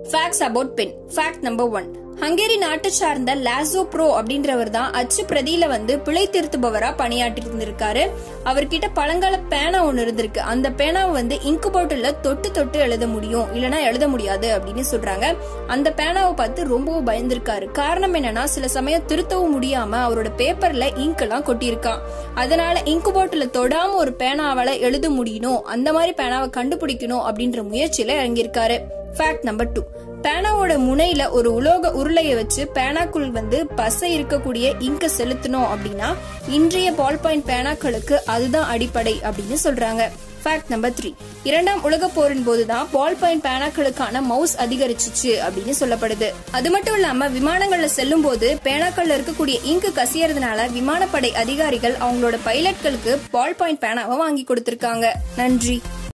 facts about pen fact number one Hungary நாட்டை சார்ந்த lasso bro அப்படின்றவர் தான் அச்சு பிரதியில வந்து பிழை திருத்துபவரா பணியாற்றி இருந்திருக்காரு அவர்கிட்ட பழங்கால பேனா ஒன்னு இருந்திருக்கு அந்த பேனாவை வந்து இங்கு பாட்டில தொட்டு தொட்டு எழுத முடியும் இல்லனா எழுத முடியாது அப்படின்னு சொல்றாங்க அந்த பேனாவை பார்த்து ரொம்பவும் பயந்திருக்காரு காரணம் என்னன்னா சில சமயம் திருத்தவும் முடியாம அவரோட பேப்பர்ல இங்க் எல்லாம் கொட்டியிருக்கான் அதனால இங்கு பாட்டில தொடாம ஒரு பேனாவால எழுத முடியணும் அந்த மாதிரி பேனாவை கண்டுபிடிக்கணும் அப்படின்ற முயற்சியில இறங்கியிருக்காரு ஃபேக்ட் நம்பர் டூ பேனாவோட முனையில ஒரு உலோக உருளையை வச்சு பேனாக்குள் வந்து பசை இருக்கக்கூடிய இங்க செலுத்தணும் அப்படின்னா இன்றைய பால் பாயிண்ட் பேனாக்களுக்கு அதுதான் அடிப்படை அப்படின்னு சொல்றாங்க ஃபேக்ட் நம்பர் த்ரீ இரண்டாம் உலக போரின் போதுதான் பால் பாயிண்ட் பேனாக்களுக்கான மவுஸ் அதிகரிச்சிச்சு அப்படின்னு சொல்லப்படுது அது மட்டும் இல்லாம விமானங்கள்ல செல்லும் போது பேனாக்கள்ல இருக்கக்கூடிய இங்கு கசியறதுனால விமானப்படை அதிகாரிகள் அவங்களோட பைலட்களுக்கு பால் பாயிண்ட் பேனாவை வாங்கி கொடுத்திருக்காங்க நன்றி